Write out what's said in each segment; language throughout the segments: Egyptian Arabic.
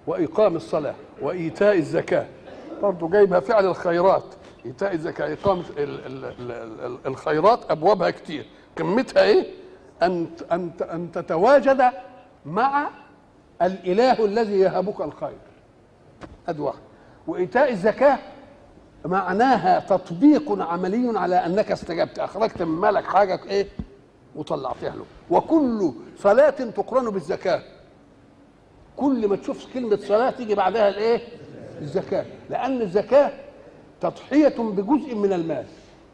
واقام الصلاه وايتاء الزكاه برضه جايبها فعل الخيرات ايتاء الزكاه اقامه ال- ال- ال- ال- الخيرات ابوابها كتير قمتها ايه ان ان ان تتواجد مع الاله الذي يهبك الخير ادي واحد وايتاء الزكاه معناها تطبيق عملي على انك استجبت اخرجت من مالك حاجه ايه وطلعتها له وكل صلاه تقرن بالزكاه كل ما تشوف كلمه صلاه تيجي بعدها الايه الزكاه لان الزكاه تضحيه بجزء من المال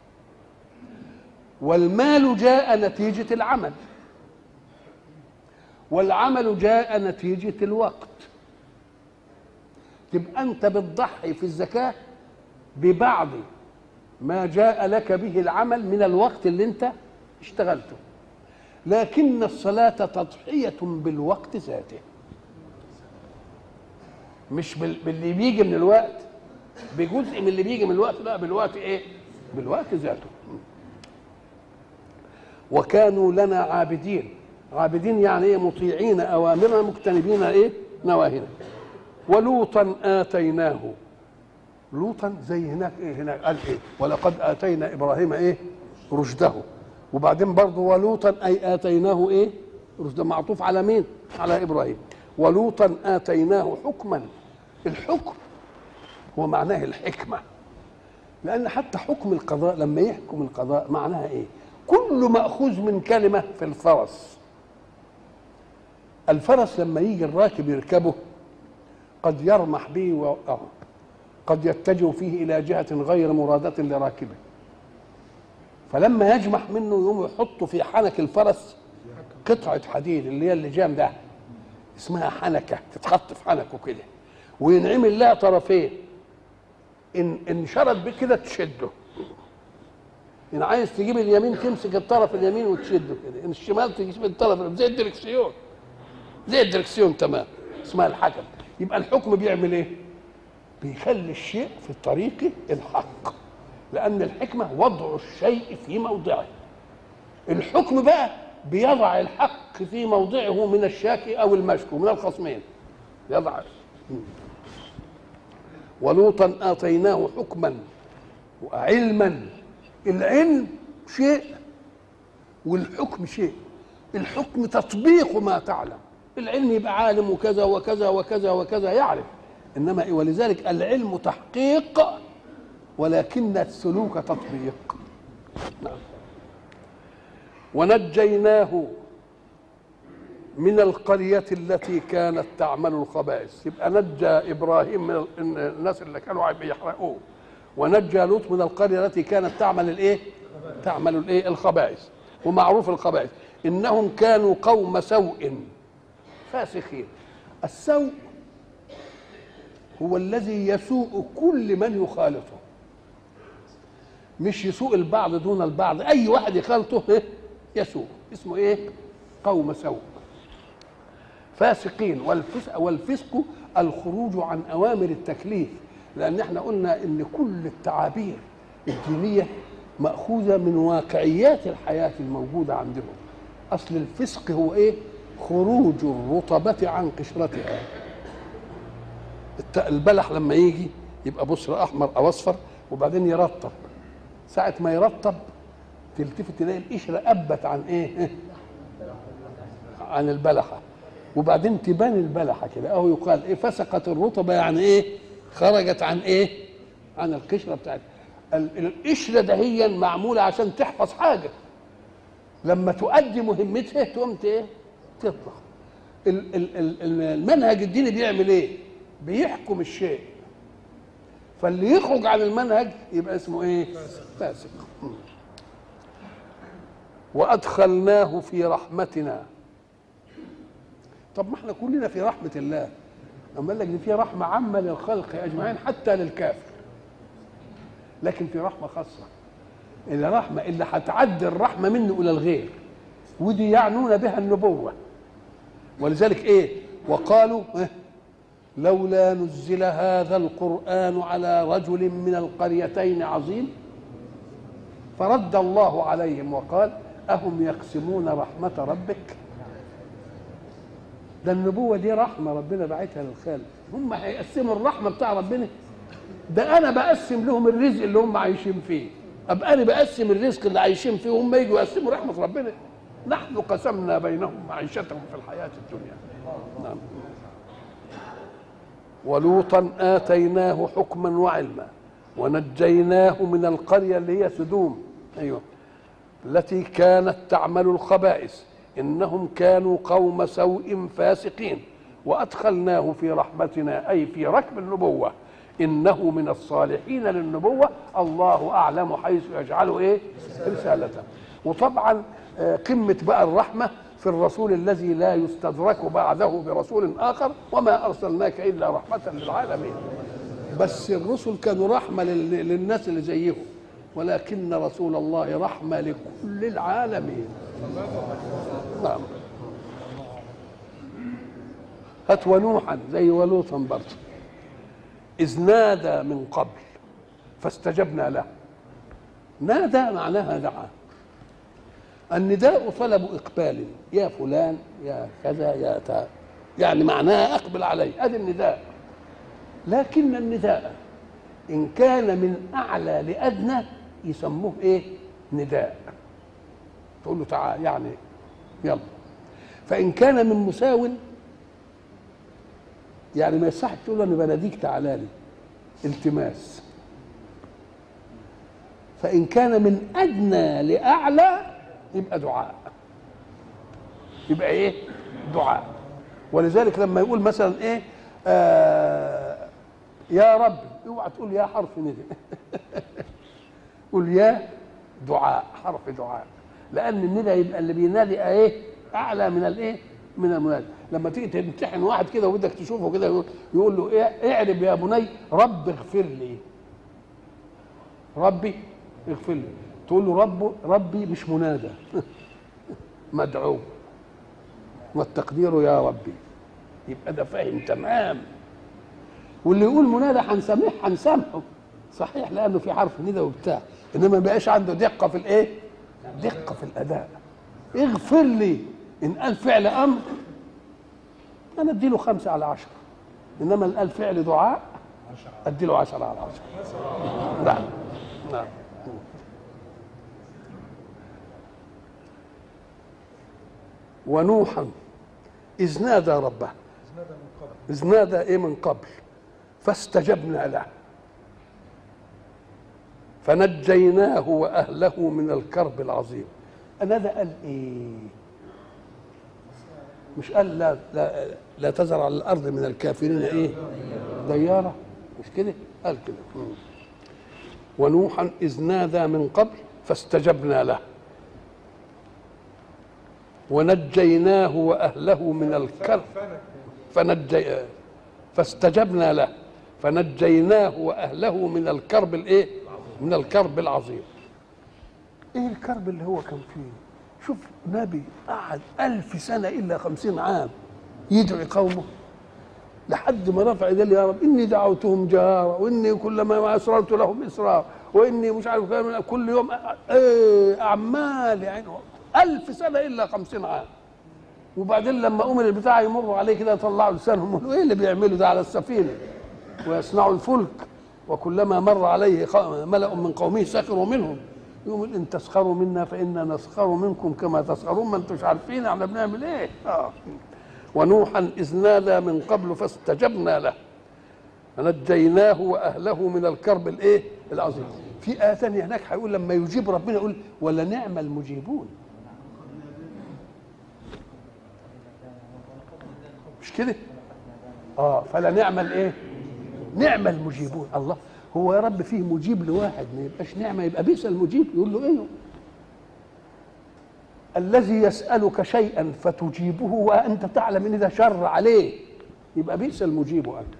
والمال جاء نتيجه العمل والعمل جاء نتيجه الوقت تبقى انت بتضحي في الزكاه ببعض ما جاء لك به العمل من الوقت اللي انت اشتغلته لكن الصلاة تضحية بالوقت ذاته مش بال- باللي بيجي من الوقت بجزء من اللي بيجي من الوقت لا بالوقت ايه بالوقت ذاته وكانوا لنا عابدين عابدين يعني ايه مطيعين اوامرنا مجتنبين ايه نواهينا ولوطا اتيناه لوطا زي هناك ايه هناك قال ايه ولقد اتينا ابراهيم ايه رشده وبعدين برضه ولوطا اي اتيناه ايه رشده معطوف على مين على ابراهيم ولوطا اتيناه حكما الحكم هو معناه الحكمه لان حتى حكم القضاء لما يحكم القضاء معناها ايه كل ماخوذ من كلمه في الفرس الفرس لما يجي الراكب يركبه قد يرمح به ويوقعه قد يتجه فيه الى جهه غير مراده لراكبه فلما يجمح منه يقوم يحطه في حنك الفرس قطعه حديد اللي هي اللجام ده اسمها حنكه تتحط في حنكه كده وينعمل لها طرفين ان ان شرد بيه كده تشده ان عايز تجيب اليمين تمسك الطرف اليمين وتشده كده ان الشمال تجيب الطرف زي الدركسيون زي الدركسيون تمام اسمها الحكم يبقى الحكم بيعمل ايه بيخلي الشيء في طريق الحق لان الحكمه وضع الشيء في موضعه الحكم بقى بيضع الحق في موضعه من الشاكي او المشكو من الخصمين يضع ولوطا اتيناه حكما وعلما العلم شيء والحكم شيء الحكم تطبيق ما تعلم العلم يبقى عالم وكذا وكذا وكذا وكذا يعرف انما إيه؟ ولذلك العلم تحقيق ولكن السلوك تطبيق نعم. ونجيناه من القرية التي كانت تعمل الخبائث يبقى نجى إبراهيم من ال- الناس اللي كانوا عايزين يحرقوه ونجى لوط من القرية التي كانت تعمل الإيه؟ تعمل الإيه؟ الخبائث ومعروف الخبائث إنهم كانوا قوم سوء فاسقين السوء هو الذي يسوء كل من يخالطه مش يسوء البعض دون البعض اي واحد يخالطه إيه؟ يسوء اسمه ايه قوم سوء فاسقين والفسق والفسق الخروج عن اوامر التكليف لان احنا قلنا ان كل التعابير الدينيه ماخوذه من واقعيات الحياه الموجوده عندهم اصل الفسق هو ايه خروج الرطبه عن قشرتها الت- البلح لما يجي يبقى بصر احمر او اصفر وبعدين يرطب ساعه ما يرطب تلتفت تلاقي القشره ابت عن ايه عن البلحه وبعدين تبان البلحه كده اهو يقال ايه فسقت الرطبه يعني ايه خرجت عن ايه عن القشره بتاعتها ال- القشره دهيا معموله عشان تحفظ حاجه لما تؤدي مهمتها تقوم ت- ايه تطلع ال- ال- ال- ال- المنهج الديني بيعمل ايه بيحكم الشيء فاللي يخرج عن المنهج يبقى اسمه ايه فاسق م. وادخلناه في رحمتنا طب ما احنا كلنا في رحمه الله اما قال لك دي في رحمه عامه للخلق اجمعين حتى للكافر لكن في رحمه خاصه الرحمه اللي هتعدي الرحمه منه الى الغير ودي يعنون بها النبوه ولذلك ايه وقالوا إيه؟ لولا نزل هذا القرآن على رجل من القريتين عظيم فرد الله عليهم وقال أهم يقسمون رحمة ربك ده النبوه دي رحمه ربنا باعتها للخالق هم هيقسموا الرحمه بتاع ربنا ده انا بقسم لهم الرزق اللي هم عايشين فيه ابقى انا بقسم الرزق اللي عايشين فيه وهم يجوا يقسموا رحمه ربنا نحن قسمنا بينهم معيشتهم في الحياه الدنيا نعم ولوطا اتيناه حكما وعلما ونجيناه من القريه اللي هي سدوم ايوه التي كانت تعمل الخبائث انهم كانوا قوم سوء فاسقين وادخلناه في رحمتنا اي في ركب النبوه انه من الصالحين للنبوه الله اعلم حيث يجعل ايه رسالته وطبعا آه، قمه بقى الرحمه في الرسول الذي لا يستدرك بعده برسول اخر وما ارسلناك الا رحمه للعالمين بس الرسل كانوا رحمه لل- للناس اللي زيهم ولكن رسول الله رحمه لكل العالمين نعم هات ونوحا زي ولوطا برضه إذ نادى من قبل فاستجبنا له نادى معناها دعا النداء طلب إقبال يا فلان يا كذا يا تا يعني معناها أقبل علي هذا النداء لكن النداء إن كان من أعلى لأدنى يسموه إيه نداء تقول له تعال يعني يلا فإن كان من مساو يعني ما يصح تقول له انا بناديك تعالى لي التماس فان كان من ادنى لاعلى يبقى دعاء يبقى ايه دعاء ولذلك لما يقول مثلا ايه آه يا رب اوعى تقول يا حرف ندى قول يا دعاء حرف دعاء لان الندى يبقى اللي بينادي ايه اعلى من الايه من المنادي لما تيجي تمتحن واحد كده وبدك تشوفه كده يقول, يقول له ايه اعرب يا بني رب اغفر لي ربي اغفر لي تقول له رب ربي مش منادى مدعو والتقدير يا ربي يبقى ده فاهم تمام واللي يقول منادى هنسامح هنسامحه صحيح لانه في حرف ندى وبتاع انما ما بقاش عنده دقه في الايه؟ دقه في الاداء اغفر لي ان قال فعل امر انا اديله خمسة على عشرة انما ان قال فعل دعاء اديله عشرة على عشرة نعم نعم ونوحا إذ نادى ربه إذ نادى إيه من قبل فاستجبنا له فنجيناه وأهله من الكرب العظيم أنا ده قال إيه مش قال لا لا لا تزرع على الارض من الكافرين ايه ديارة مش كده قال كده مم. ونوحا اذ نادى من قبل فاستجبنا له ونجيناه واهله من الكرب فنجي فاستجبنا له فنجيناه واهله من الكرب الايه من الكرب العظيم ايه الكرب اللي هو كان فيه شوف نبي قعد ألف سنة إلا خمسين عام يدعي قومه لحد ما رفع يدل يا رب إني دعوتهم جهارا وإني كلما أسررت لهم إسرار وإني مش عارف كام- كل يوم إيه أعمال يعني ألف سنة إلا خمسين عام وبعدين لما أمر البتاع يمروا عليه كده يطلعوا لسانهم يقولوا إيه اللي بيعملوا ده على السفينة ويصنعوا الفلك وكلما مر عليه خ- ملأ من قومه سخروا منهم يقول ان تسخروا منا فانا نسخر منكم كما تسخرون ما انتوش عارفين احنا بنعمل ايه آه. ونوحا اذ نادى من قبل فاستجبنا له فنجيناه واهله من الكرب الايه العظيم في ايه ثانيه هناك هيقول لما يجيب ربنا يقول ولا نعم المجيبون مش كده اه فلا نعمل ايه نعم المجيبون الله هو يا رب فيه مجيب لواحد ما يبقاش نعمه يبقى بئس المجيب يقول له ايه الذي يسالك شيئا فتجيبه وانت تعلم ان ده شر عليه يبقى بئس المجيب انت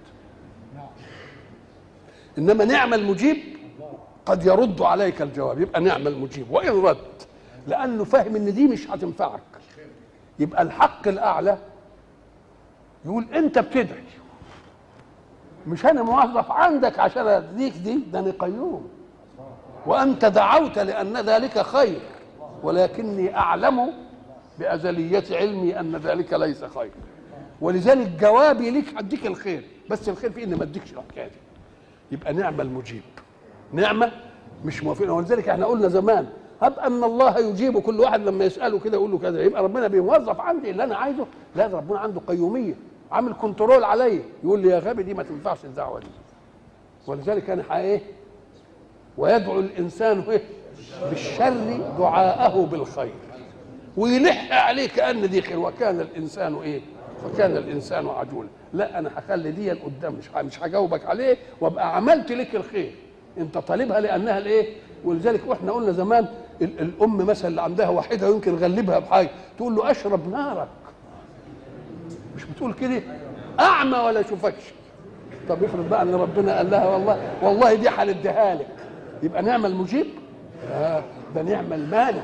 انما نعم المجيب قد يرد عليك الجواب يبقى نعم المجيب وان رد لانه فاهم ان دي مش هتنفعك يبقى الحق الاعلى يقول انت بتدعي مش انا موظف عندك عشان اديك دي ده انا قيوم وانت دعوت لان ذلك خير ولكني اعلم بازليه علمي ان ذلك ليس خير ولذلك جوابي ليك هديك الخير بس الخير في اني ما اديكش الحكايه دي يبقى نعمه المجيب نعمه مش موافقين ولذلك احنا قلنا زمان هب ان الله يجيب كل واحد لما يساله كده يقول له كذا يبقى ربنا بيوظف عندي اللي انا عايزه لا ده ربنا عنده قيوميه عامل كنترول عليا يقول لي يا غبي دي ما تنفعش الدعوه دي ولذلك انا ايه ويدعو الانسان ايه بالشر دعاءه بالخير ويلح عليه كان دي خير وكان الانسان ايه وكان الانسان عجولا لا انا هخلي دي قدام مش مش هجاوبك عليه وابقى عملت لك الخير انت طالبها لانها الايه ولذلك واحنا قلنا زمان ال- الام مثلا اللي عندها واحده يمكن غلبها بحاجه تقول له اشرب نارك مش بتقول كده اعمى ولا اشوفكش طب افرض بقى ان ربنا قال لها والله والله دي هنديها لك يبقى نعمه المجيب آه ده نعمه المانع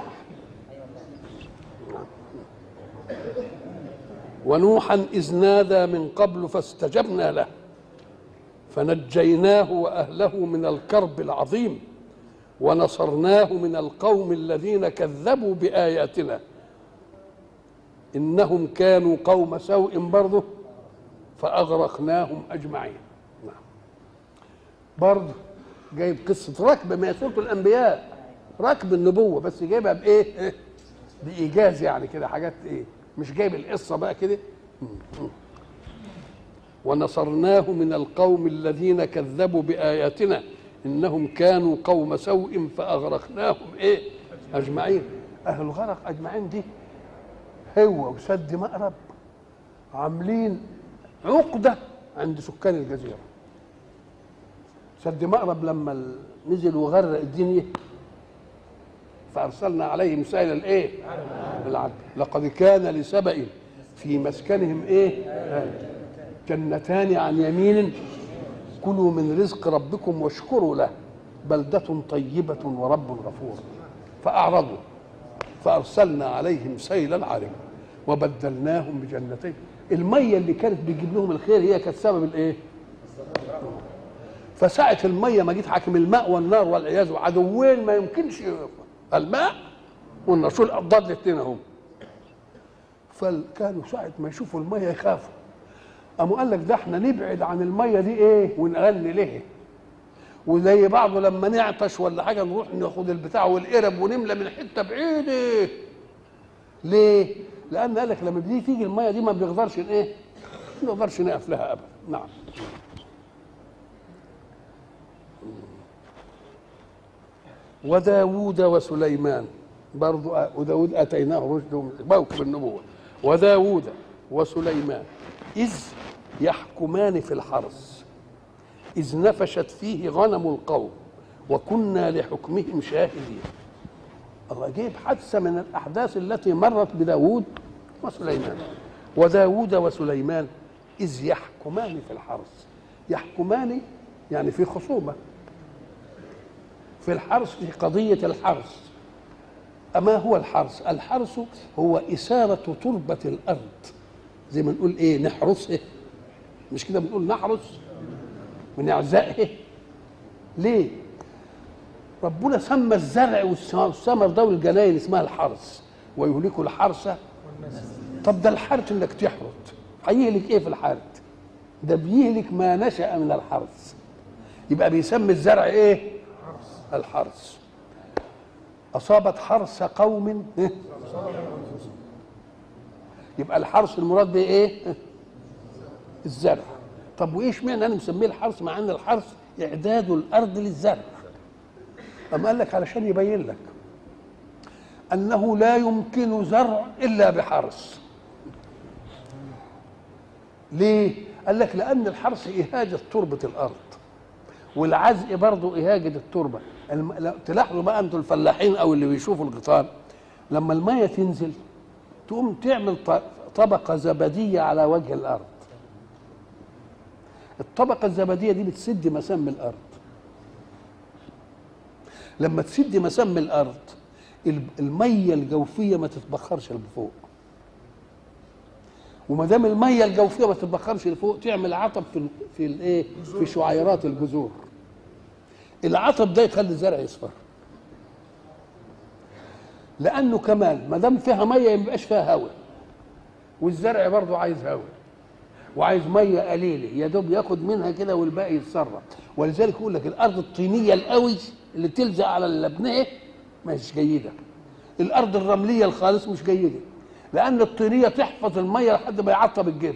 ونوحا إذ نادى من قبل فاستجبنا له فنجيناه وأهله من الكرب العظيم ونصرناه من القوم الذين كذبوا بآياتنا إنهم كانوا قوم سوء برضه فأغرقناهم أجمعين نعم. برضه جايب قصة ركب ما سورة الأنبياء ركب النبوة بس جايبها بإيه؟ إيه؟ بإيجاز يعني كده حاجات إيه؟ مش جايب القصة بقى كده ونصرناه من القوم الذين كذبوا بآياتنا إنهم كانوا قوم سوء فأغرقناهم إيه؟ أجمعين أهل الغرق أجمعين دي هو وسد مأرب عاملين عقدة عند سكان الجزيرة سد مأرب لما ال- نزل وغرق الدنيا فأرسلنا عليهم سائل الإيه؟ العدل لقد كان لسبأ في مسكنهم إيه؟ آية. جنتان عن يمين كلوا من رزق ربكم واشكروا له بلدة طيبة ورب غفور فأعرضوا فأرسلنا عليهم سيل العرم وبدلناهم بجنتين المية اللي كانت بتجيب لهم الخير هي كانت سبب الايه؟ فساعة المية ما جيت حاكم الماء والنار والعياذ عدوين ما يمكنش الماء والنار شو الأضداد الاثنين اهم فكانوا ساعة ما يشوفوا المية يخافوا قاموا قال لك ده احنا نبعد عن المية دي ايه ونغني ليه وزي بعضه لما نعطش ولا حاجه نروح ناخد البتاع والقرب ونملى من حته بعيده ليه؟ لان قال لك لما بتيجي تيجي الميه دي ما بنقدرش ايه؟ ما نقدرش نقف لها ابدا نعم وداوود وسليمان برضو وداود اتيناه رشده موكب النبوه وداوود وسليمان اذ يحكمان في الحرث إذ نفشت فيه غنم القوم وكنا لحكمهم شاهدين الله جيب حادثة من الأحداث التي مرت بداود وسليمان وداود وسليمان إذ يحكمان في الحرث يحكمان يعني في خصومة في الحرث في قضية الحرث أما هو الحرث الحرث هو إثارة تربة الأرض زي ما نقول إيه نحرسه مش كده بنقول نحرس من اعزائه ليه ربنا سمى الزرع والثمر ده والجناين اسمها الحرث ويهلك الحرث طب ده الحرث انك تحرث هيهلك ايه في الحرث ده بيهلك ما نشا من الحرث يبقى بيسمي الزرع ايه الحرث اصابت حرث قوم إيه؟ يبقى الحرث المراد به ايه الزرع طب وايش معنى انا مسميه الحرث مع ان الحرث اعداد الارض للزرع اما قال لك علشان يبين لك انه لا يمكن زرع الا بحرث ليه قال لك لان الحرث اهاجه تربه الارض والعزق برضه اهاجه التربه الم... لا- تلاحظوا بقى انتوا الفلاحين او اللي بيشوفوا الغيطان لما الميه تنزل تقوم تعمل ط- طبقه زبديه على وجه الارض الطبقة الزبدية دي بتسد مسام الأرض لما تسد مسام الأرض ال- المية الجوفية ما تتبخرش لفوق وما دام المية الجوفية ما تتبخرش لفوق تعمل عطب في ال- في الايه في شعيرات الجذور العطب ده يخلي الزرع يصفر لانه كمان ما دام فيها ميه ما يبقاش فيها هواء والزرع برضه عايز هواء وعايز ميه قليله يا دوب ياخد منها كده والباقي يتصرف ولذلك يقول لك الارض الطينيه القوي اللي تلزق على اللبنه مش جيده الارض الرمليه الخالص مش جيده لان الطينيه تحفظ الميه لحد ما يعطب الجلد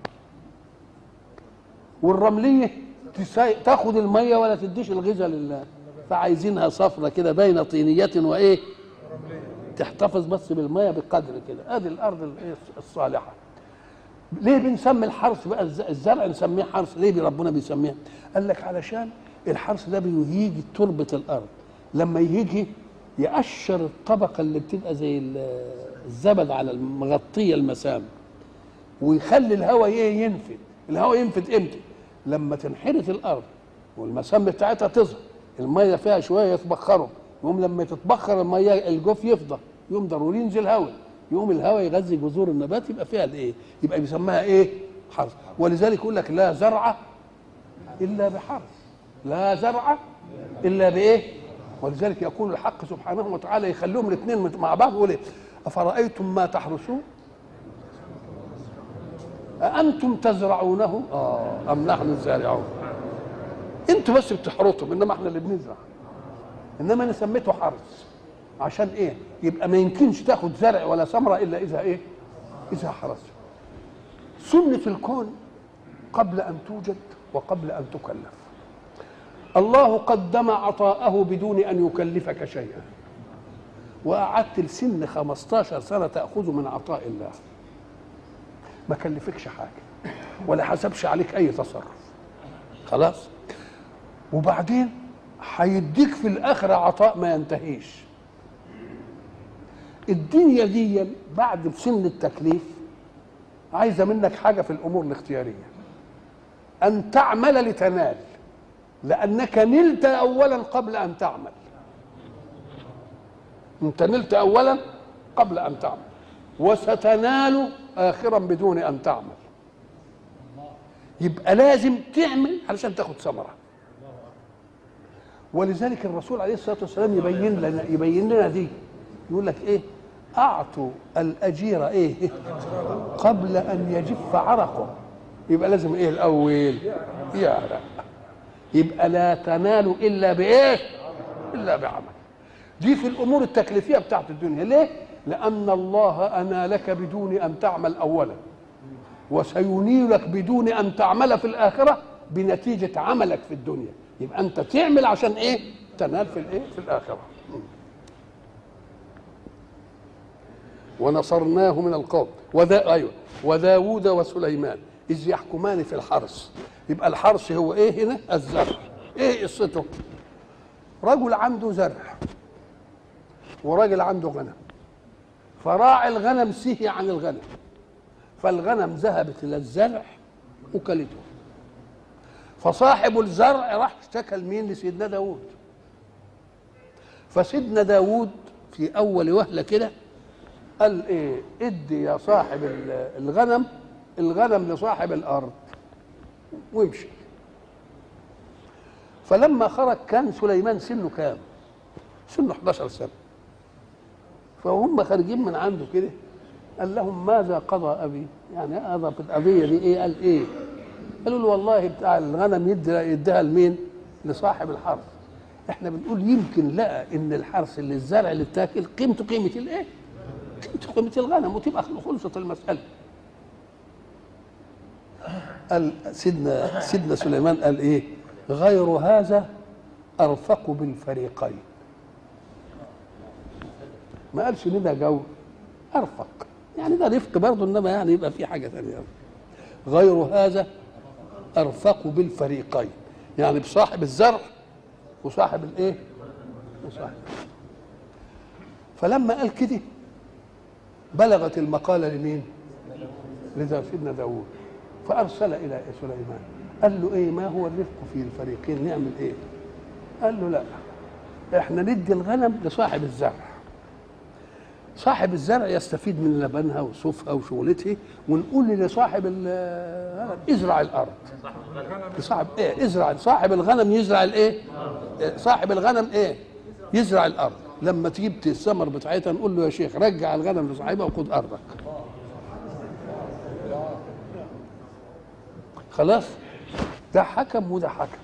والرمليه تسا- تاخد الميه ولا تديش الغذاء لله فعايزينها صفرة كده بين طينية وايه تحتفظ بس بالميه بقدر كده ادي الارض الإيه الصالحه ليه بنسمي الحرث بقى الز- الزرع نسميه حرث ليه ربنا بيسميها قال لك علشان الحرث ده بيهيج تربه الارض لما يهيجي يقشر الطبقه اللي بتبقى زي ال- الزبد على المغطيه المسام ويخلي الهواء ايه ينفد الهواء ينفد امتى لما تنحرث الارض والمسام بتاعتها تظهر الميه فيها شويه يتبخروا يقوم لما تتبخر الميه الجوف يفضى يقوم ضروري ينزل هواء يقوم الهواء يغذي جذور النبات يبقى فيها الايه يبقى بيسميها ايه حرث ولذلك يقول لك لا زرع الا بحرث لا زرع الا بايه ولذلك يقول الحق سبحانه وتعالى يخليهم الاثنين مع بعض يقول ايه افرايتم ما تحرثون أأنتم تزرعونه آه أم نحن الزارعون أنتوا بس بتحرطهم إنما إحنا اللي بنزرع إنما أنا سميته حرث عشان إيه؟ يبقى ما يمكنش تاخد زرع ولا ثمرة إلا إذا إيه؟ إذا حرثت سنة الكون قبل أن توجد وقبل أن تكلف الله قدم عطاءه بدون أن يكلفك شيئا وقعدت لسن 15 سنة تأخذ من عطاء الله ما كلفكش حاجه ولا حسبش عليك اي تصرف خلاص وبعدين هيديك في الاخره عطاء ما ينتهيش الدنيا دي بعد سن التكليف عايزه منك حاجه في الامور الاختياريه ان تعمل لتنال لانك نلت اولا قبل ان تعمل انت نلت اولا قبل ان تعمل وستنال اخرا بدون ان تعمل يبقى لازم تعمل علشان تاخد ثمره ولذلك الرسول عليه الصلاه والسلام يبين لنا يبين لنا دي يقول لك ايه اعطوا الاجير ايه قبل ان يجف عرقه يبقى لازم ايه الاول يعرق يبقى لا تنال الا بايه الا بعمل دي في الامور التكليفيه بتاعت الدنيا ليه لان الله انالك بدون ان تعمل اولا وسينيلك بدون ان تعمل في الاخره بنتيجه عملك في الدنيا يبقى انت تعمل عشان ايه تنال في الايه في الاخره ونصرناه من القوم وذا ايوه وداوود وسليمان اذ يحكمان في الحرث يبقى الحرث هو ايه هنا الزرع ايه قصته رجل عنده زرع وراجل عنده غنم فراعي الغنم سهي عن الغنم فالغنم ذهبت الى الزرع وكلته فصاحب الزرع راح اشتكى لمين لسيدنا داود فسيدنا داود في اول وهله كده قال ايه ادي يا صاحب الغنم الغنم لصاحب الارض وامشي فلما خرج كان سليمان سنه كام سنه 11 سنه فهم خارجين من عنده كده قال لهم ماذا قضى ابي يعني هذا في القضيه دي ايه قال ايه قالوا له والله بتاع الغنم يدي يديها لمين لصاحب الحرث احنا بنقول يمكن لقى ان الحرث اللي الزرع اللي اتاكل قيمته قيمه الايه قيمته قيمه الغنم وتبقى خلصت المساله قال سيدنا سيدنا سليمان قال ايه غير هذا ارفق بالفريقين ما قالش ان ده جو ارفق يعني ده رفق برضه انما يعني يبقى في حاجه ثانيه غير هذا ارفق بالفريقين يعني بصاحب الزرع وصاحب الايه وصاحب فلما قال كده بلغت المقاله لمين لذا سيدنا داوود فارسل الى سليمان قال له ايه ما هو الرفق في الفريقين نعمل ايه قال له لا احنا ندي الغنم لصاحب الزرع صاحب الزرع يستفيد من لبنها وصوفها وشغلته ونقول لصاحب الغنم ازرع الارض صاحب ايه ازرع صاحب الغنم يزرع الايه صاحب الغنم ايه يزرع الارض لما تجيب الثمر بتاعتها نقول له يا شيخ رجع الغنم لصاحبها وخد ارضك خلاص ده حكم وده حكم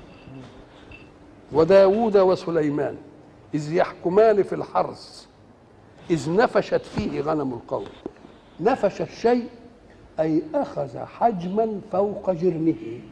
وداود وسليمان إذ يحكمان في الحرث إذ نفشت فيه غنم القوم نفش الشيء أي أخذ حجما فوق جرمه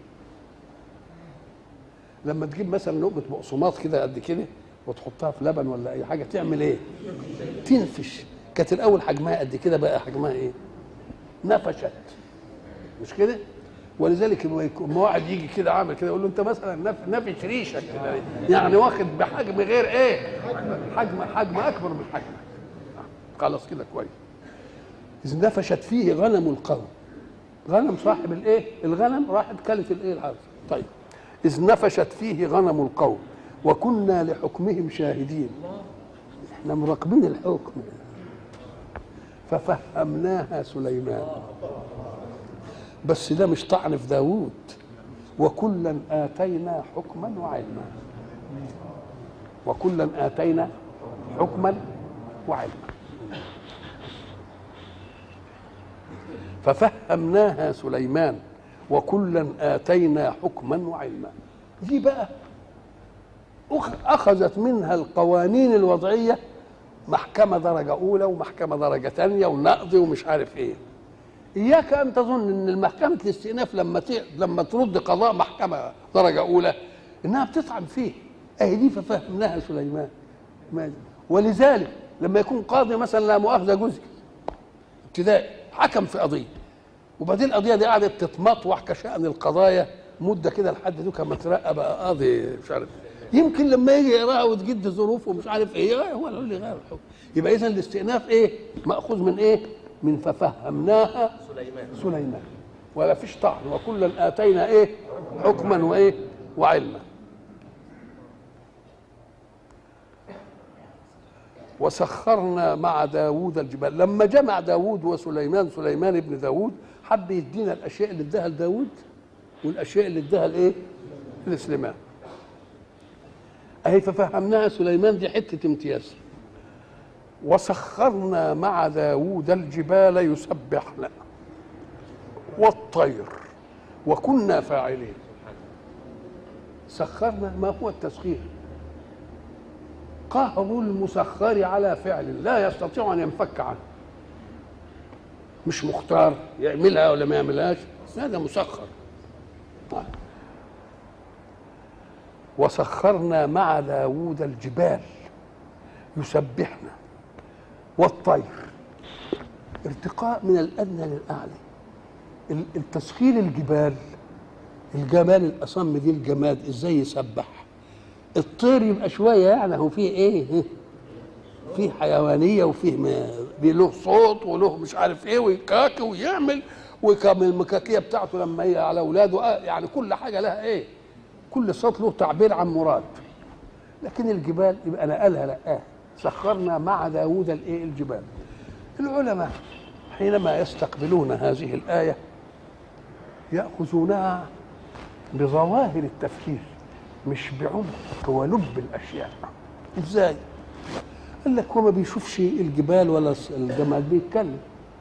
لما تجيب مثلا لقمة بقسماط كده قد كده وتحطها في لبن ولا أي حاجة تعمل إيه؟ تنفش كانت الأول حجمها قد كده بقى حجمها إيه؟ نفشت مش كده؟ ولذلك لما واحد يجي كده عامل كده يقول له انت مثلا نف- نفش ريشك كده ليه؟ يعني واخد بحجم غير ايه؟ حجم حجم اكبر من حجمك خلاص كده كويس إذ نفشت فيه غنم القوم غنم صاحب الايه؟ الغنم راحت كلت الايه الحرث طيب إذ نفشت فيه غنم القوم وكنا لحكمهم شاهدين احنا مراقبين الحكم ففهمناها سليمان بس ده مش طعن في داوود وكلا آتينا حكما وعلما وكلا آتينا حكما وعلما ففهمناها سليمان وكلا آتينا حكما وعلما دي بقى أخ- أخذت منها القوانين الوضعية محكمة درجة أولى ومحكمة درجة ثانية ونقض ومش عارف إيه إياك أن تظن أن المحكمة الاستئناف لما ت... لما ترد قضاء محكمة درجة أولى إنها بتطعن فيه أهي دي ففهمناها سليمان ما- ولذلك لما يكون قاضي مثلا لا مؤاخذة جزئي ابتدائي حكم في قضية وبعدين القضية دي قعدت تتمطوح كشأن القضايا مدة كده لحد دوكا ما ترقى بقى قاضي مش عارف يمكن لما يجي يقراها وتجد ظروفه ومش عارف ايه هو اللي غير الحكم يبقى اذا الاستئناف ايه؟ ماخوذ من ايه؟ من ففهمناها سليمان سليمان ولا فيش طعن وكلا اتينا ايه؟ حكما وايه؟ وعلما وسخرنا مع داوود الجبال لما جمع داوود وسليمان سليمان ابن داوود حب يدينا الاشياء اللي اداها لداوود والاشياء اللي اداها لايه؟ لسليمان اهي ففهمناها سليمان دي حته امتياز وسخرنا مع داوود الجبال يسبحن والطير وكنا فاعلين سخرنا ما هو التسخير قهر المسخر على فعل لا يستطيع ان ينفك عنه مش مختار يعملها ولا ما يعملهاش هذا مسخر طيب. وسخرنا مع داوود الجبال يسبحنا والطير ارتقاء من الادنى للاعلى ال- التسخير الجبال الجمال الاصم دي الجماد ازاي يسبح الطير يبقى شويه يعني هو فيه ايه فيه حيوانيه وفيه ما- بي- له صوت وله مش عارف ايه ويكاكي ويعمل وكم المكاكيه بتاعته لما هي على اولاده آه، يعني كل حاجه لها ايه كل صوت له تعبير عن مراد لكن الجبال يبقى نقلها لا سخرنا مع داوود الايه الجبال العلماء حينما يستقبلون هذه الايه ياخذونها بظواهر التفكير مش بعمق ولب الاشياء ازاي قال لك هو ما بيشوفش الجبال ولا الجمال بيتكلم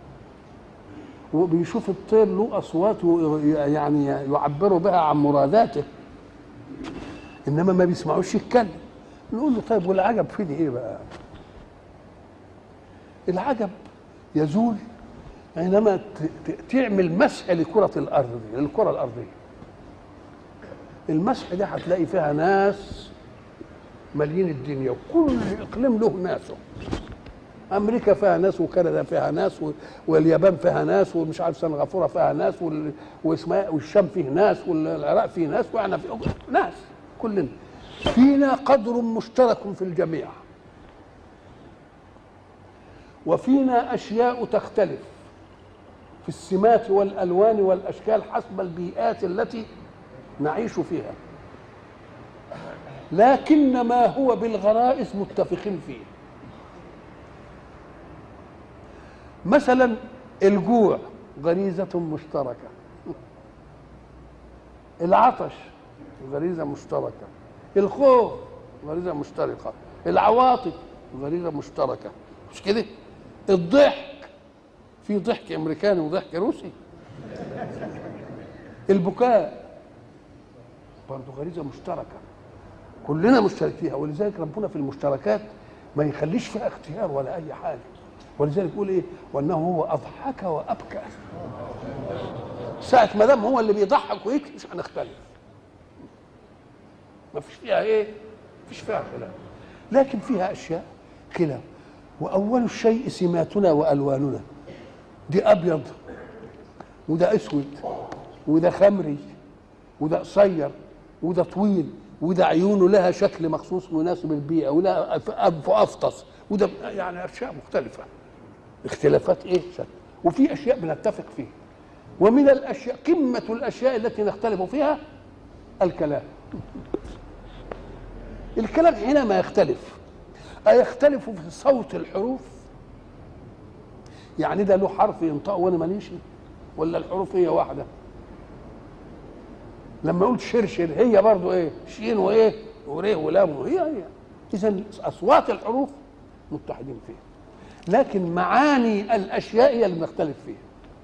وبيشوف الطير له اصوات و- يعني يعبروا بها عن مراداته انما ما بيسمعوش يتكلم نقول له طيب والعجب في دي ايه بقى العجب يزول حينما ت- ت- تعمل مسح لكرة الأرض دي للكرة الأرضية المسح ده هتلاقي فيها ناس مالين الدنيا وكل إقليم له ناسه أمريكا فيها ناس وكندا فيها ناس و- واليابان فيها ناس ومش عارف سنغافورة فيها ناس وال- واسمها والشام فيه ناس والعراق فيه ناس وإحنا في ناس كلنا فينا قدر مشترك في الجميع وفينا أشياء تختلف في السمات والألوان والأشكال حسب البيئات التي نعيش فيها لكن ما هو بالغرائز متفقين فيه مثلا الجوع غريزة مشتركة العطش غريزة مشتركة الخوف غريزة مشتركة العواطف غريزة مشتركة مش كده الضحك في ضحك امريكاني وضحك روسي البكاء برضه غريزه مشتركه كلنا مشترك فيها ولذلك ربنا في المشتركات ما يخليش فيها اختيار ولا اي حاجه ولذلك يقول ايه وانه هو اضحك وابكى ساعة ما دام هو اللي بيضحك ويبكي مش هنختلف ما فيش فيها ايه فيش فيها خلاف لكن فيها اشياء خلاف واول الشيء سماتنا والواننا دي ابيض وده اسود وده خمري وده قصير وده طويل وده عيونه لها شكل مخصوص مناسب البيئه ولا انف افطس وده يعني اشياء مختلفه اختلافات ايه شكل وفي اشياء بنتفق فيها ومن الاشياء قمه الاشياء التي نختلف فيها الكلام الكلام حينما يختلف أيختلف في صوت الحروف يعني ده له حرف ينطق وانا ماليش ولا الحروف هي واحده لما قلت شرشر هي برضو ايه شين وايه وريه ولام هي هي اذا اصوات الحروف متحدين فيها لكن معاني الاشياء هي اللي بنختلف فيها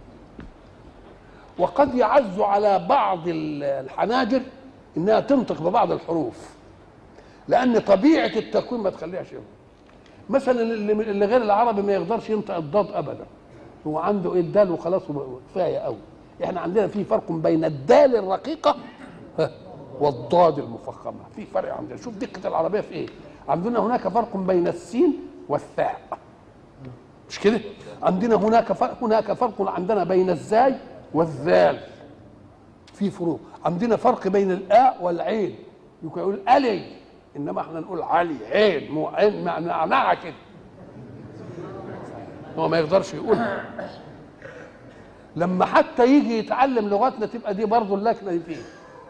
وقد يعز على بعض الحناجر انها تنطق ببعض الحروف لان طبيعه التكوين ما تخليهاش يوم. مثلا اللي اللي غير العربي ما يقدرش ينطق الضاد ابدا هو عنده ايه الدال وخلاص كفايه قوي احنا عندنا في فرق بين الدال الرقيقه والضاد المفخمه في فرق عندنا شوف دقه العربيه في ايه عندنا هناك فرق بين السين والثاء مش كده عندنا هناك فرق هناك فرق عندنا بين الزاي والذال في فروق عندنا فرق بين الاء والعين يمكن يقول الي انما احنا نقول علي عين مو عين معناها كده هو ما يقدرش يقول لما حتى يجي يتعلم لغتنا تبقى دي برضه اللكنه دي فيه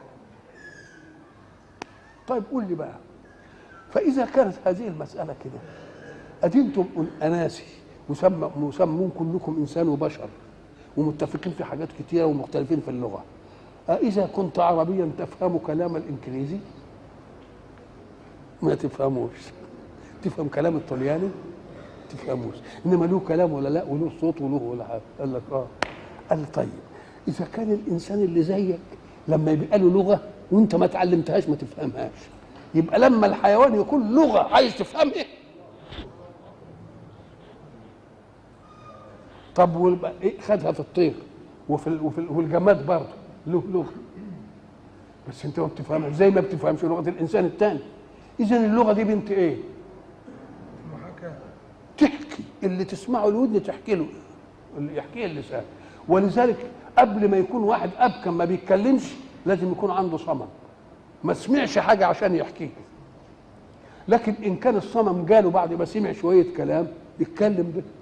طيب قول لي بقى فاذا كانت هذه المساله كده ادينتم اناسي مسمى مسمون كلكم انسان وبشر ومتفقين في حاجات كتيره ومختلفين في اللغه أإذا كنت عربيا تفهم كلام الإنجليزي ما تفهموش تفهم كلام الطلياني تفهموش إنما له كلام ولا لا وله صوت وله ولا حاجة قال لك آه قال طيب إذا كان الإنسان اللي زيك لما يبقى له لغة وأنت ما تعلمتهاش ما تفهمهاش يبقى لما الحيوان يكون لغة عايز تفهمها طب والبقى إيه خدها في الطير وفي ال- وفي ال- والجماد برضه له لغه بس انت ما بتفهمها زي ما بتفهمش لغه الانسان الثاني اذا اللغه دي بنت ايه تحكي اللي تسمعه الودن تحكي له اللي يحكيه اللسان ولذلك قبل ما يكون واحد ابكم ما بيتكلمش لازم يكون عنده صمم ما سمعش حاجه عشان يحكيه لكن ان كان الصمم جاله بعد ما سمع شويه كلام يتكلم به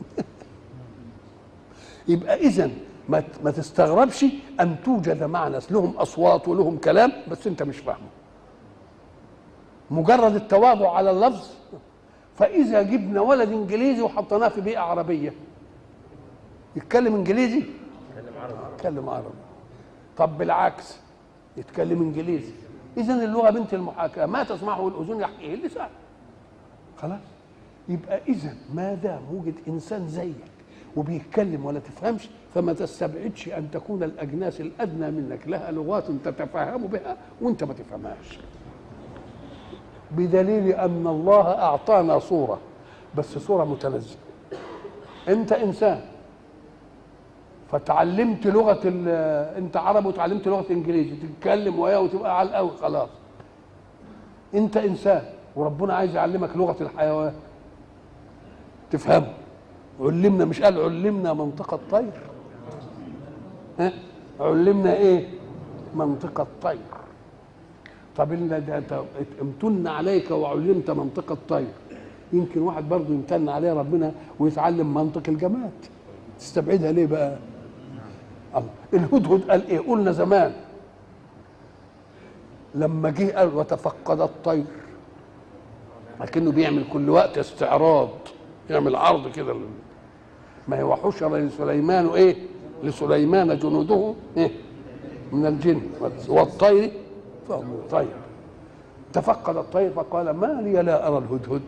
يبقى اذا ما ما تستغربش ان توجد مع ناس لهم اصوات ولهم كلام بس انت مش فاهمه مجرد التواضع على اللفظ فاذا جبنا ولد انجليزي وحطيناه في بيئه عربيه يتكلم انجليزي يتكلم عربي طب بالعكس يتكلم انجليزي اذا اللغه بنت المحاكاه ما تسمعه الاذن يحكيه اللسان خلاص يبقى اذا ما دام وجد انسان زيك وبيتكلم ولا تفهمش فما تستبعدش ان تكون الاجناس الادنى منك لها لغات تتفهم بها وانت ما تفهمهاش بدليل ان الله اعطانا صوره بس صوره متنزهه انت انسان فتعلمت لغه ال- انت عربي وتعلمت لغه انجليزي تتكلم وياه وتبقى على القوي خلاص انت انسان وربنا عايز يعلمك لغه الحيوان تفهمه علمنا مش قال علمنا منطق الطير ها علمنا ايه منطق الطير طب إن ده ده امتن عليك وعلمت منطق الطير يمكن واحد برضه يمتن عليه ربنا ويتعلم منطق الجماد تستبعدها ليه بقى الله الهدهد قال ايه قلنا زمان لما جه قال وتفقد الطير لكنه بيعمل كل وقت استعراض يعمل عرض كده لل- ما هو حشر لسليمان ايه لسليمان جنوده ايه من الجن والطير فهم طير تفقد الطير فقال ما لي لا ارى الهدهد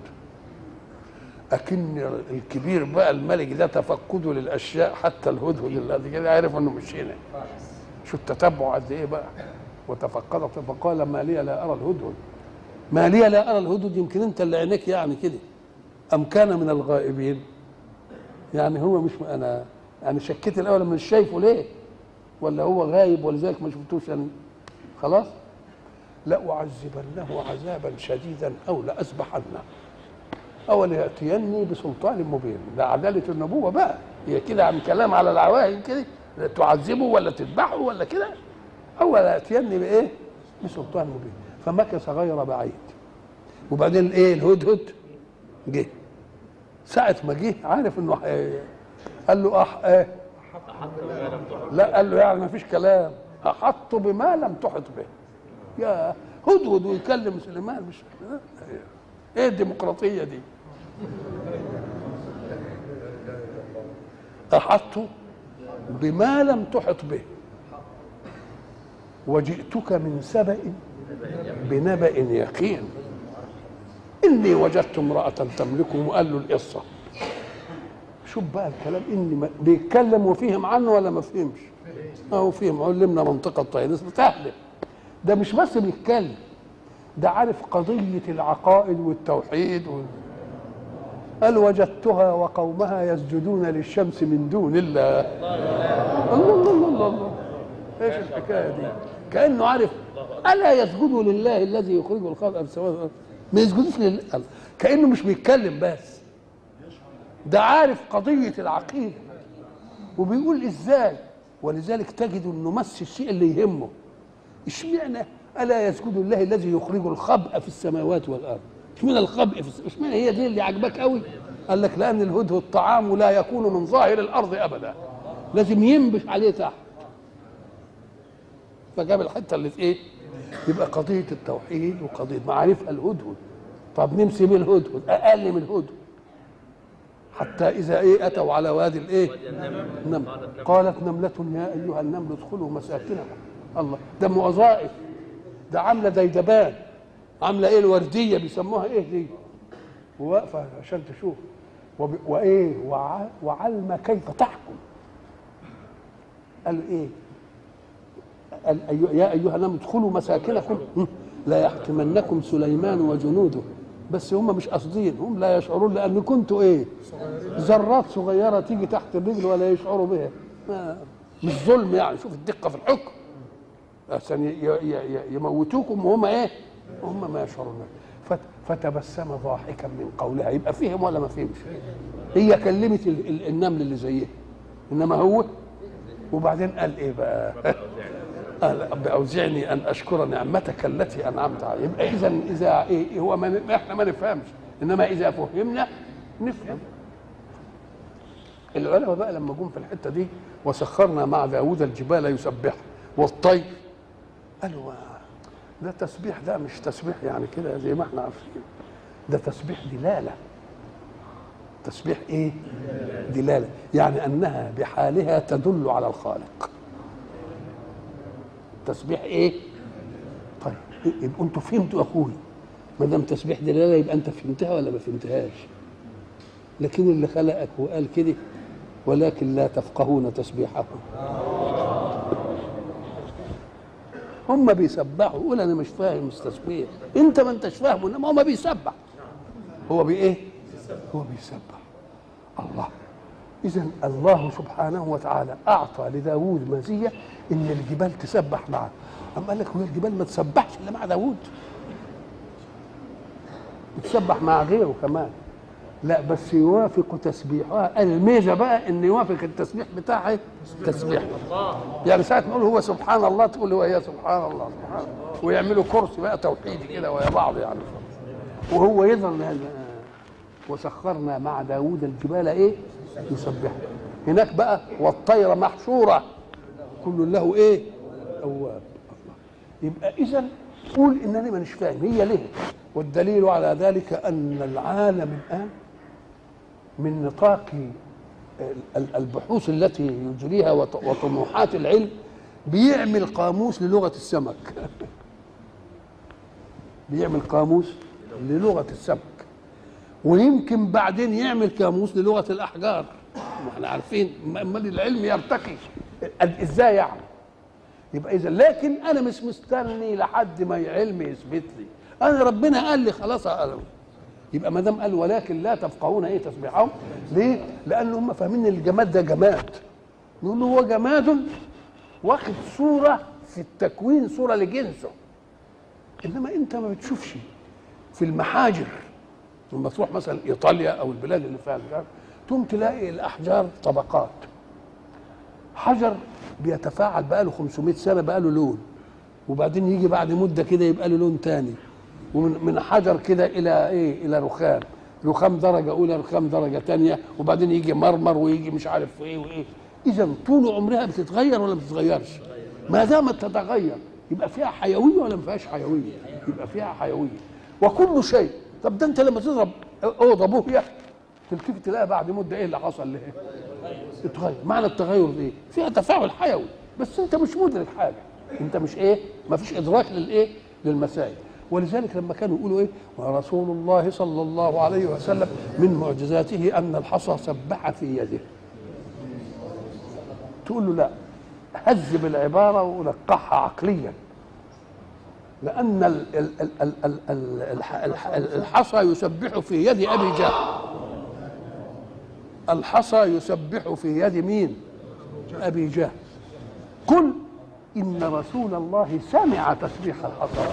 اكن الكبير بقى الملك ده تفقده للاشياء حتى الهدهد الذي كده عرف انه مش هنا شو التتبع قد ايه بقى وتفقد فقال ما لي لا ارى الهدهد ما لي لا ارى الهدهد يمكن انت اللي عينيك يعني كده ام كان من الغائبين يعني هو مش انا يعني شكيت الاول مش شايفه ليه ولا هو غايب ولذلك ما شفتوش يعني خلاص لأعذبنه عذابا شديدا أو لأذبحنه أو ليأتيني بسلطان مبين ده عدالة النبوة بقى هي كده عم كلام على العواهن كده تعذبه ولا تذبحه ولا كده أو ليأتيني بإيه؟ بسلطان مبين فمكث غير بعيد وبعدين إيه الهدهد جه ساعة ما جه عارف إنه حي... قال له أح... إيه؟ لا قال له يعني ما فيش كلام أحط بما لم تحط به يا هدهد ويكلم سليمان مش ايه الديمقراطيه دي احطت بما لم تحط به وجئتك من سبأ بنبأ يقين إني وجدت امرأة تملكهم وقال له القصة شوف بقى الكلام إني بيتكلم وفهم عنه ولا ما فهمش؟ أهو فهم علمنا منطقة طيب سهلة ده مش بس بيتكلم ده عارف قضية العقائد والتوحيد وال... قال وجدتها وقومها يسجدون للشمس من دون الله الله الله الله, الله. ايش الحكايه دي كانه عارف الا يسجدوا لله الذي يخرج الخلق سواء ما يسجدوش لله كانه مش بيتكلم بس ده عارف قضيه العقيده وبيقول ازاي ولذلك تجد انه مس الشيء اللي يهمه اشمعنى الا يسجد الله الذي يخرج الخبء في السماوات والارض اشمعنى الخبء في الس... اشمعنى هي دي اللي عجبك قوي قال لك لان الهدهد الطعام لا يكون من ظاهر الارض ابدا لازم ينبش عليه تحت فجاب الحته اللي في ايه يبقى قضيه التوحيد وقضيه معرفه الهدهد طب نمسي من الهدهد اقل من الهدهد حتى اذا ايه اتوا على وادي الايه النمل قالت نمله يا ايها النمل ادخلوا مساكنكم الله ده وظائف ده عامله ديدبان عامله ايه الورديه بيسموها ايه دي وواقفه عشان تشوف وب... وايه وع... وعلم كيف تحكم قال ايه قال أيو... يا ايها الناس ادخلوا مساكنكم لا يحكمنكم سليمان وجنوده بس هم مش قاصدين هم لا يشعرون لان كنتوا ايه ذرات صغيره تيجي تحت الرجل ولا يشعروا بها مش ظلم يعني شوف الدقه في الحكم عشان يموتوكم وهم ايه هم ما يشعرون فتبسم ضاحكا من قولها يبقى فهم ولا ما فهمش هي كلمت النمل اللي زيه انما هو وبعدين قال ايه بقى قال باوزعني ان اشكر نعمتك التي انعمت علي يبقى اذا اذا إيه هو ما احنا ما نفهمش انما اذا فهمنا نفهم العلماء بقى لما جم في الحته دي وسخرنا مع داوود الجبال يسبح والطير قالوا ده تسبيح ده مش تسبيح يعني كده زي ما احنا عارفين ده تسبيح دلاله تسبيح ايه دلاله يعني انها بحالها تدل على الخالق تسبيح ايه طيب يبقى انتوا فهمتوا اخوي ما دام تسبيح دلاله يبقى انت فهمتها ولا ما فهمتهاش لكن اللي خلقك وقال كده ولكن لا تفقهون تسبيحهم هم بيسبحوا يقول انا مش فاهم التسبيح انت ما انتش فاهمه انما هو ما بيسبح هو بايه هو بيسبح الله اذا الله سبحانه وتعالى اعطى لداود مزيه ان الجبال تسبح معه اما قال لك هو الجبال ما تسبحش الا مع داود تسبح مع غيره كمان لا بس يوافق تسبيحها الميزه بقى ان يوافق التسبيح بتاعها تسبيح يعني ساعه ما نقول هو سبحان الله تقول هو هي سبحان الله سبحان الله ويعملوا كرسي بقى توحيدي كده ويا بعض يعني وهو يظل وسخرنا مع داوود الجبال ايه يسبح هناك بقى والطير محشوره كل له ايه اواب يبقى اذا قول انني مانيش فاهم هي ليه والدليل على ذلك ان العالم الان من نطاق البحوث التي يجريها وطموحات العلم بيعمل قاموس للغه السمك بيعمل قاموس للغه السمك ويمكن بعدين يعمل قاموس للغه الاحجار ما احنا عارفين امال العلم يرتقي ازاي يعني يبقى اذا لكن انا مش مستني لحد ما علم يثبت لي انا ربنا قال لي خلاص أعلم. يبقى ما دام قال ولكن لا تفقهون ايه تسبيحهم ليه؟ لان هم فاهمين ان الجماد ده جماد نقول له هو جماد واخد صوره في التكوين صوره لجنسه انما انت ما بتشوفش في المحاجر لما تروح مثلا ايطاليا او البلاد اللي فيها الجار تقوم تلاقي الاحجار طبقات حجر بيتفاعل بقاله 500 سنه بقاله لون وبعدين يجي بعد مده كده يبقى له لون تاني ومن من حجر كده الى ايه الى رخام رخام درجه اولى رخام درجه تانية وبعدين يجي مرمر ويجي مش عارف ايه وايه اذا طول عمرها بتتغير ولا ما بتتغيرش ما دامت تتغير يبقى فيها حيويه ولا ما فيهاش حيويه يبقى فيها حيويه وكل شيء طب ده انت لما تضرب اوضه بوهيه تلتفت تلاقي بعد مده ايه اللي حصل لها اتغير معنى التغير ده ايه فيها تفاعل حيوي بس انت مش مدرك حاجه انت مش ايه ما فيش ادراك للايه للمسائل ولذلك لما كانوا يقولوا ايه ورسول الله صلى الله عليه وسلم من معجزاته ان الحصى سبح في يده تقول له لا هذب العباره ونقحها عقليا لان ال- ال- ال- ال- ال- ال- الح- الح- الحصى يسبح في يد ابي جهل الحصى يسبح في يد مين ابي جهل قل ان رسول الله سمع تسبيح الحصى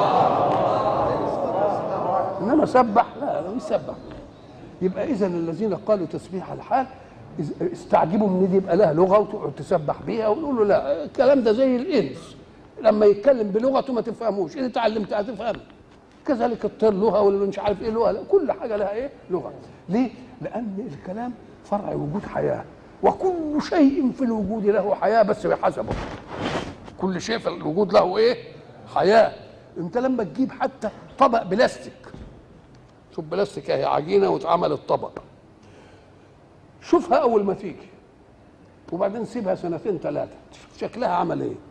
انما سبح لا لا يسبح يبقى اذا الذين قالوا تسبيح الحال إذ- استعجبوا من دي يبقى لها لغه وتقعد تسبح بيها ويقولوا لا الكلام ده زي الانس لما يتكلم بلغته ما تفهموش ان اتعلمتها تفهمها كذلك الطير لغه واللي مش عارف ايه لغه لا، كل حاجه لها ايه لغه ليه لان الكلام فرع وجود حياه وكل شيء في الوجود له حياه بس بحسبه كل شيء في الوجود له ايه حياه انت لما تجيب حتى طبق بلاستيك شوف بلاستيك اهي عجينه واتعملت طبق شوفها اول ما تيجي وبعدين سيبها سنتين ثلاثه شكلها عمل ايه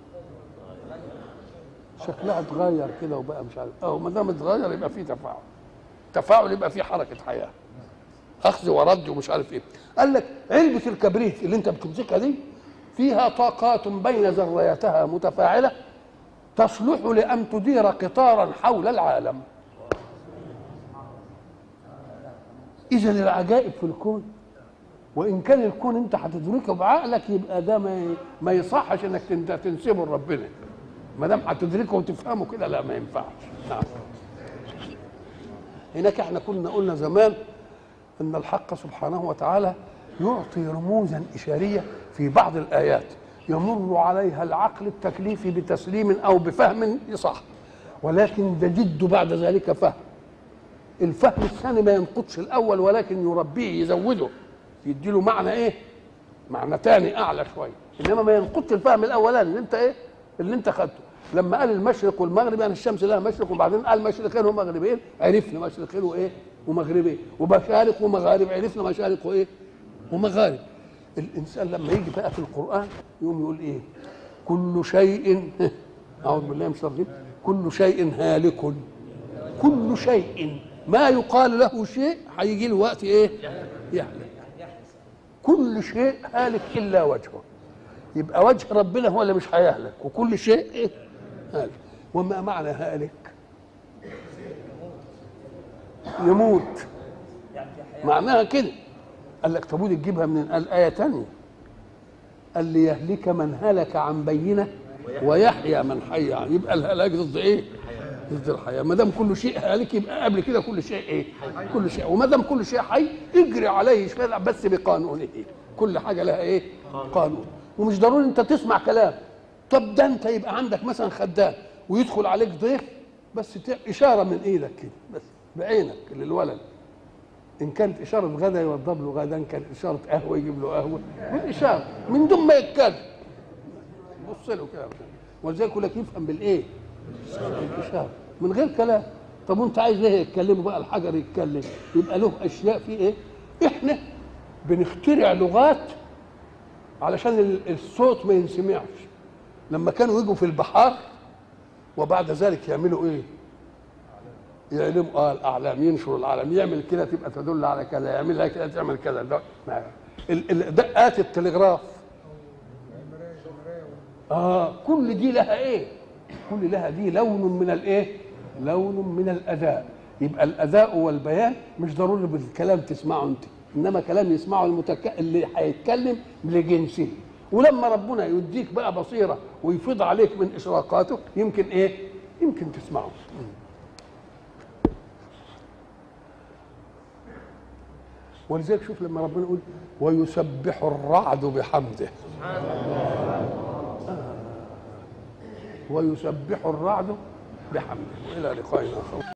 شكلها اتغير كده وبقى مش عارف اه ما دام اتغير يبقى في تفاعل تفاعل يبقى في حركه حياه اخذ ورد ومش عارف ايه قال لك علبه الكبريت اللي انت بتمسكها دي فيها طاقات بين ذرياتها متفاعله تصلح لان تدير قطارا حول العالم اذا العجائب في الكون وان كان الكون انت هتدركه بعقلك يبقى ده ما ما يصحش انك تن- تنسبه لربنا ما دام هتدركه وتفهمه كده لا ما ينفعش نعم هناك احنا كنا قلنا زمان ان الحق سبحانه وتعالى يعطي رموزا اشاريه في بعض الايات يمر عليها العقل التكليفي بتسليم او بفهم يصح ولكن تجد بعد ذلك فهم الفهم الثاني ما ينقضش الاول ولكن يربيه يزوده يديله معنى ايه معنى تاني اعلى شويه انما ما ينقضش الفهم الاولاني اللي انت ايه اللي انت خدته لما قال المشرق والمغرب يعني الشمس لها مشرق وبعدين قال مشرقين ومغربين عرفنا مشرقين وايه ومغربين ومشارق ومغارب عرفنا مشارق وايه ومغارب الانسان لما يجي بقى في القران يقوم يقول ايه كل شيء اعوذ بالله من الشيطان الرجيم كل شيء هالك كل شيء ما يقال له شيء هيجي له وقت ايه يهلك كل شيء هالك الا وجهه يبقى وجه ربنا هو اللي مش هيهلك وكل شيء ايه هالك وما معنى هالك يموت معناها كده قال لك طب ودي تجيبها من قال آية تانية قال ليهلك من هلك عن بينة ويحيى من حي عن يبقى الهلاك ضد ايه؟ ضد الحياة ما دام كل شيء هالك يبقى قبل كده كل شيء ايه؟ كل شيء وما دام كل شيء حي اجري عليه شوية بس بقانونه كل حاجة لها ايه؟ قانون ومش ضروري انت تسمع كلام طب ده انت يبقى عندك مثلا خدام ويدخل عليك ضيف بس ت- اشاره من ايدك كده بس بعينك للولد ان كانت اشاره غدا يوضب له غدا ان كانت اشاره قهوه يجيب له قهوه بالاشاره من دون ما يتكلم بص له كده ولذلك يقول لك يفهم بالايه؟ بالاشاره من غير كلام طب وانت عايز ليه يتكلموا بقى الحجر يتكلم يبقى له اشياء في ايه؟ احنا بنخترع لغات علشان ال- الصوت ما ينسمعش لما كانوا يجوا في البحار وبعد ذلك يعملوا ايه؟ يعلموا اه الاعلام ينشروا الاعلام يعمل كده تبقى تدل على كذا يعملها كده تعمل كذا ده ال- ال- دقات التلغراف اه كل دي لها ايه كل لها دي لون من الايه لون من الاداء يبقى الاداء والبيان مش ضروري بالكلام تسمعه انت انما كلام يسمعه المتك... اللي هيتكلم لجنسه ولما ربنا يديك بقى بصيره ويفيض عليك من اشراقاته يمكن ايه يمكن تسمعه ولذلك شوف لما ربنا يقول ويسبح الرعد بحمده ويسبح الرعد بحمده والى لقاء اخر